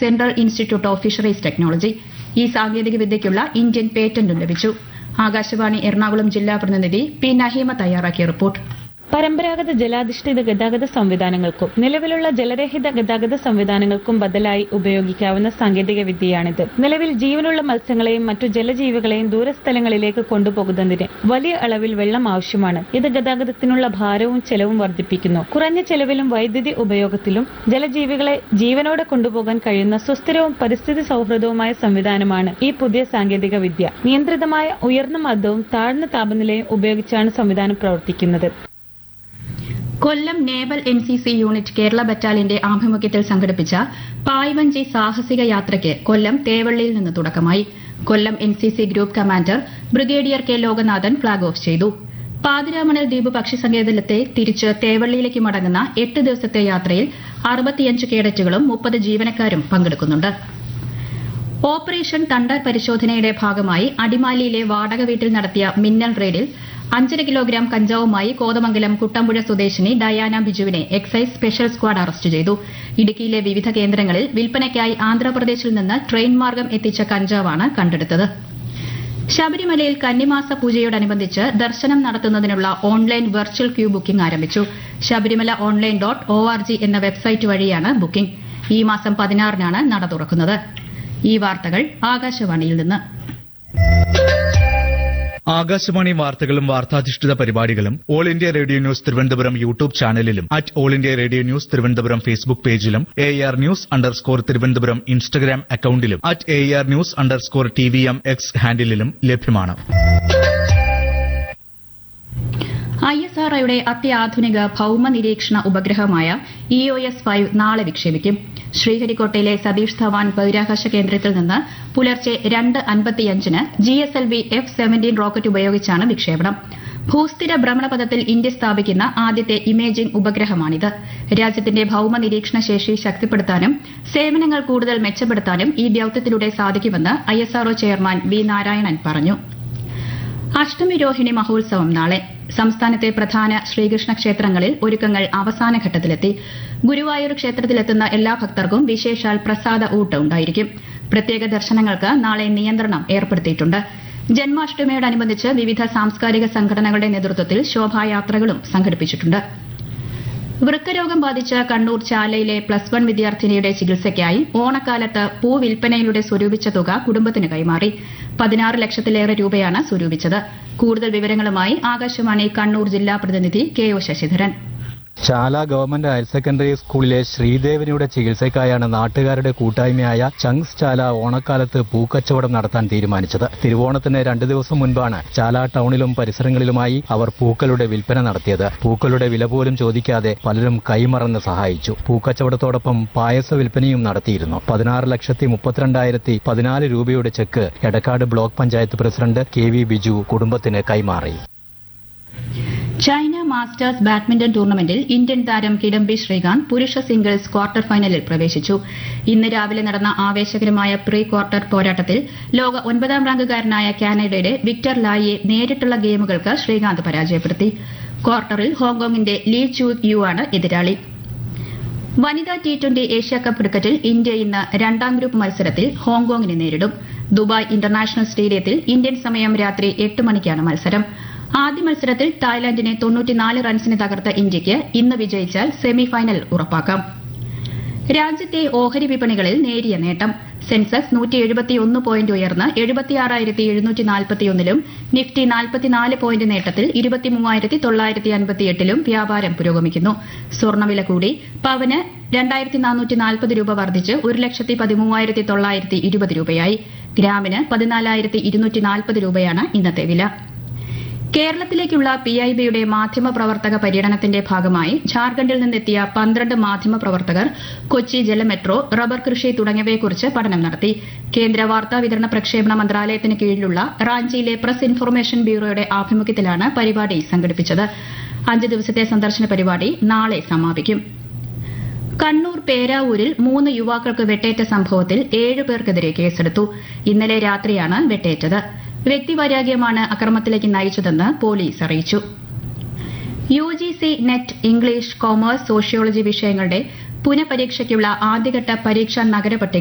central institute of fisheries technology ഈ സാങ്കേതിക വിദ്യയ്ക്കുള്ള Indian പേറ്റന്റും ലഭിച്ചു ആകാശവാണി എറണാകുളം ജില്ലാ പ്രതിനിധി പി നഹീമ തയ്യാറാക്കിയ റിപ്പോർട്ട് പരമ്പരാഗത ജലാധിഷ്ഠിത ഗതാഗത സംവിധാനങ്ങൾക്കും നിലവിലുള്ള ജലരഹിത ഗതാഗത സംവിധാനങ്ങൾക്കും ബദലായി ഉപയോഗിക്കാവുന്ന സാങ്കേതിക വിദ്യയാണിത് നിലവിൽ ജീവനുള്ള മത്സ്യങ്ങളെയും മറ്റു ജലജീവികളെയും ദൂരസ്ഥലങ്ങളിലേക്ക് കൊണ്ടുപോകുന്നതിന് വലിയ അളവിൽ വെള്ളം ആവശ്യമാണ് ഇത് ഗതാഗതത്തിനുള്ള ഭാരവും ചെലവും വർദ്ധിപ്പിക്കുന്നു കുറഞ്ഞ ചെലവിലും വൈദ്യുതി ഉപയോഗത്തിലും ജലജീവികളെ ജീവനോടെ കൊണ്ടുപോകാൻ കഴിയുന്ന സുസ്ഥിരവും പരിസ്ഥിതി സൗഹൃദവുമായ സംവിധാനമാണ് ഈ പുതിയ സാങ്കേതിക വിദ്യ നിയന്ത്രിതമായ ഉയർന്ന മർദ്ദവും താഴ്ന്ന താപനിലയും ഉപയോഗിച്ചാണ് സംവിധാനം പ്രവർത്തിക്കുന്നത് Kollam naval N C C unit Kerala ബറ്റാലിയന്റെ ആഭിമുഖ്യത്തിൽ സംഘടിപ്പിച്ച പായ്വഞ്ചി സാഹസിക യാത്രയ്ക്ക് കൊല്ലം തേവള്ളിയിൽ നിന്ന് തുടക്കമായി Kollam N C C group commander brigadier K Lokanathan flag off ചെയ്തു പാതിരാമണൽ ദ്വീപ് പക്ഷി സങ്കേതത്തെ തിരിച്ച് തേവള്ളിയിലേക്ക് മടങ്ങുന്ന എട്ട് ദിവസത്തെ യാത്രയിൽ അറുപത്തിയഞ്ച് കേഡറ്റുകളും മുപ്പത് ജീവനക്കാരും പങ്കെടുക്കുന്നുണ്ട് ഓപ്പറേഷൻ തണ്ടർ പരിശോധനയുടെ ഭാഗമായി അടിമാലിയിലെ വാടക വീട്ടിൽ നടത്തിയ മിന്നൽ റെയ്ഡിൽ അഞ്ചര കിലോഗ്രാം കഞ്ചാവുമായി കോതമംഗലം കുട്ടമ്പുഴ സ്വദേശിനി ഡയാന ബിജുവിനെ എക്സൈസ് സ്പെഷ്യൽ സ്ക്വാഡ് അറസ്റ്റ് ചെയ്തു ഇടുക്കിയിലെ വിവിധ കേന്ദ്രങ്ങളിൽ വിൽപ്പനയ്ക്കായി ആന്ധ്രാപ്രദേശിൽ നിന്ന് ട്രെയിൻ മാർഗം എത്തിച്ച കഞ്ചാവാണ് കണ്ടെടുത്തത് ശബരിമലയിൽ കന്നിമാസ പൂജയോടനുബന്ധിച്ച് ദർശനം നടത്തുന്നതിനുള്ള ഓൺലൈൻ വെർച്വൽ ക്യൂ ബുക്കിംഗ് ആരംഭിച്ചു Sabarimala online dot O R G എന്ന വെബ്സൈറ്റ് വഴിയാണ് ബുക്കിംഗ് ഈ മാസം പതിനാറിനാണ് നട തുറക്കുന്നത് ഈ വാർത്തകൾ ആകാശവാണിയിൽ നിന്ന് ആകാശവാണി വാർത്തകളും വാർത്താധിഷ്ഠിത പരിപാടികളും all India radio news Thiruvananthapuram YouTube ചാനലിലും at all India radio news Thiruvananthapuram Facebook പേജിലും A R news underscore Thiruvananthapuram Instagram അക്കൌണ്ടിലും at A R news underscore T V M X ഹാൻഡിലും ലഭ്യമാണ് ഐ എസ് ആർ ഒയുടെ അത്യാധുനിക ഭൌമ നിരീക്ഷണ ഉപഗ്രഹമായ ഇ ഒ എസ് ഫൈവ് നാളെ വിക്ഷേപിക്കും ശ്രീഹരിക്കോട്ടയിലെ സതീഷ് ധവാൻ ബഹിരാകാശ കേന്ദ്രത്തിൽ നിന്ന് പുലർച്ചെ രണ്ട് അൻപത്തിയഞ്ചിന് G S L V F seventeen rocket ഉപയോഗിച്ചാണ് വിക്ഷേപണം ഭൂസ്ഥിര ഭ്രമണപഥത്തിൽ ഇന്ത്യ സ്ഥാപിക്കുന്ന ആദ്യത്തെ ഇമേജിംഗ് ഉപഗ്രഹമാണിത് രാജ്യത്തിന്റെ ഭൌമ നിരീക്ഷണ ശേഷി ശക്തിപ്പെടുത്താനും സേവനങ്ങൾ കൂടുതൽ മെച്ചപ്പെടുത്താനും ഈ ദൌത്യത്തിലൂടെ സാധിക്കുമെന്ന് I S R chairman V Narayanan പറഞ്ഞു അഷ്ടമി രോഹിണി മഹോത്സവം നാളെ സംസ്ഥാനത്തെ പ്രധാന ശ്രീകൃഷ്ണ ക്ഷേത്രങ്ങളിൽ ഒരുക്കങ്ങൾ അവസാന ഘട്ടത്തിലെത്തി ഗുരുവായൂർ ക്ഷേത്രത്തിലെത്തുന്ന എല്ലാ ഭക്തർക്കും വിശേഷാൽ പ്രസാദ ഊട്ട് ഉണ്ടായിരിക്കും പ്രത്യേക ദർശനങ്ങൾക്ക് നാളെ നിയന്ത്രണം ഏർപ്പെടുത്തിയിട്ടുണ്ട് ജന്മാഷ്ടമിയോടനുബന്ധിച്ച് വിവിധ സാംസ്കാരിക സംഘടനകളുടെ നേതൃത്വത്തിൽ ശോഭായാത്രകളും സംഘടിപ്പിച്ചിട്ടുണ്ട് വൃക്കരോഗം ബാധിച്ച കണ്ണൂർ ചാലയിലെ പ്ലസ് വൺ വിദ്യാർത്ഥിനിയുടെ ചികിത്സയ്ക്കായി ഓണക്കാലത്ത് പൂവിൽപ്പനയിലൂടെ സ്വരൂപിച്ച തുക കുടുംബത്തിന് കൈമാറി പതിനാറ് ലക്ഷത്തിലേറെ രൂപയാണ് സ്വരൂപിച്ചത് കൂടുതൽ വിവരങ്ങളുമായി ആകാശവാണി കണ്ണൂർ ജില്ലാ പ്രതിനിധി K O Sasidharan Chala government higher secondary സ്കൂളിലെ ശ്രീദേവനിയുടെ ചികിത്സയ്ക്കായാണ് നാട്ടുകാരുടെ കൂട്ടായ്മയായ ചങ്സ് ചാല ഓണക്കാലത്ത് പൂക്കച്ചവടം നടത്താൻ തീരുമാനിച്ചത് തിരുവോണത്തിന് രണ്ടു ദിവസം മുൻപാണ് ചാല ടൗണിലും പരിസരങ്ങളിലുമായി അവർ പൂക്കളുടെ വിൽപ്പന നടത്തിയത് പൂക്കളുടെ വില പോലും ചോദിക്കാതെ പലരും കൈമറന്ന് സഹായിച്ചു പൂക്കച്ചവടത്തോടൊപ്പം പായസ വിൽപ്പനയും നടത്തിയിരുന്നു പതിനാറ് ലക്ഷത്തി മുപ്പത്തിരണ്ടായിരത്തി പതിനാല് രൂപയുടെ cheque Edakkad block panchayat president K V Biju കുടുംബത്തിന് കൈമാറി ചൈന മാസ്റ്റേഴ്സ് ബാഡ്മിന്റൺ ടൂർണമെന്റിൽ ഇന്ത്യൻ താരം കിഡംബി ശ്രീകാന്ത് പുരുഷ സിംഗിൾസ് ക്വാർട്ടർ ഫൈനലിൽ പ്രവേശിച്ചു ഇന്ന് രാവിലെ നടന്ന ആവേശകരമായ പ്രീ ക്വാർട്ടർ പോരാട്ടത്തിൽ ലോക ഒൻപതാം റാങ്കുകാരനായ കാനഡയുടെ വിക്ടർ ലായിയെ നേരിട്ടുള്ള ഗെയിമുകൾക്ക് ശ്രീകാന്ത് പരാജയപ്പെടുത്തി ക്വാർട്ടറിൽ ഹോങ്കോങ്ങിന്റെ ലീ ചൂ യു ആണ് എതിരാളി വനിതാ ടി ട്വന്റി ഏഷ്യാകപ്പ് ക്രിക്കറ്റിൽ ഇന്ത്യ ഇന്ന് രണ്ടാം ഗ്രൂപ്പ് മത്സരത്തിൽ ഹോങ്കോങ്ങിനെ നേരിടും ദുബായ് ഇന്റർനാഷണൽ സ്റ്റേഡിയത്തിൽ ഇന്ത്യൻ സമയം രാത്രി എട്ട് മണിക്കാണ് മത്സരം ആദ്യ മത്സരത്തിൽ തായ്ലാന്റിനെ തൊണ്ണൂറ്റിനാല് റൺസിന് തകർത്ത ഇന്ത്യയ്ക്ക് ഇന്ന് വിജയിച്ചാൽ സെമിഫൈനൽ ഉറപ്പാക്കാം രാജ്യത്തെ ഓഹരി വിപണികളിൽ നേരിയ നേട്ടം സെൻസെക്സ് നൂറ്റി എഴുപത്തിയൊന്ന് പോയിന്റ് ഉയർന്ന് എഴുപത്തിയാറായിരത്തി എഴുന്നൂറ്റി നാൽപ്പത്തിയൊന്നിലും നിഫ്റ്റി നാൽപ്പത്തിനാല് പോയിന്റ് നേട്ടത്തിൽ ഇരുപത്തിമൂവായിരത്തി തൊള്ളായിരത്തി അൻപത്തിയെട്ടിലും വ്യാപാരം പുരോഗമിക്കുന്നു സ്വർണ്ണവില കൂടി പവന് രണ്ടായിരത്തി നാനൂറ്റി നാൽപ്പത് രൂപ വർദ്ധിച്ച് ഒരു ലക്ഷത്തി പതിമൂവായിരത്തി തൊള്ളായിരത്തി ഇരുപത് രൂപയായി ഗ്രാമിന് പതിനാലായിരത്തി ഇരുന്നൂറ്റി നാൽപ്പത് രൂപയാണ് ഇന്നത്തെ വില കേരളത്തിലേക്കുള്ള പി ഐ ബിയുടെ മാധ്യമപ്രവർത്തക പര്യടനത്തിന്റെ ഭാഗമായി ഝാർഖണ്ഡിൽ നിന്നെത്തിയ പന്ത്രണ്ട് മാധ്യമപ്രവർത്തകർ കൊച്ചി ജലമെട്രോ റബ്ബർ കൃഷി തുടങ്ങിയവയെക്കുറിച്ച് പഠനം നടത്തി കേന്ദ്ര വാർത്താ വിതരണ പ്രക്ഷേപണ മന്ത്രാലയത്തിന് കീഴിലുള്ള റാഞ്ചിയിലെ പ്രസ് ഇൻഫർമേഷൻ ബ്യൂറോയുടെ ആഭിമുഖ്യത്തിലാണ് പരിപാടി സംഘടിപ്പിച്ചത് അഞ്ച് ദിവസത്തെ സന്ദർശന പരിപാടി നാളെ സമാപിക്കും കണ്ണൂർ പേരാവൂരിൽ മൂന്ന് യുവാക്കൾക്ക് വെട്ടേറ്റ സംഭവത്തിൽ ഏഴ് പേർക്കെതിരെ കേസെടുത്തു ഇന്നലെ രാത്രിയാണ് വെട്ടേറ്റത് വ്യക്തിവൈരാഗ്യമാണ് അക്രമത്തിലേക്ക് നയിച്ചതെന്ന് പോലീസ് അറിയിച്ചു U G C net English commerce sociology വിഷയങ്ങളുടെ പുനഃപരീക്ഷയ്ക്കുള്ള ആദ്യഘട്ട പരീക്ഷാ നഗരപട്ടിക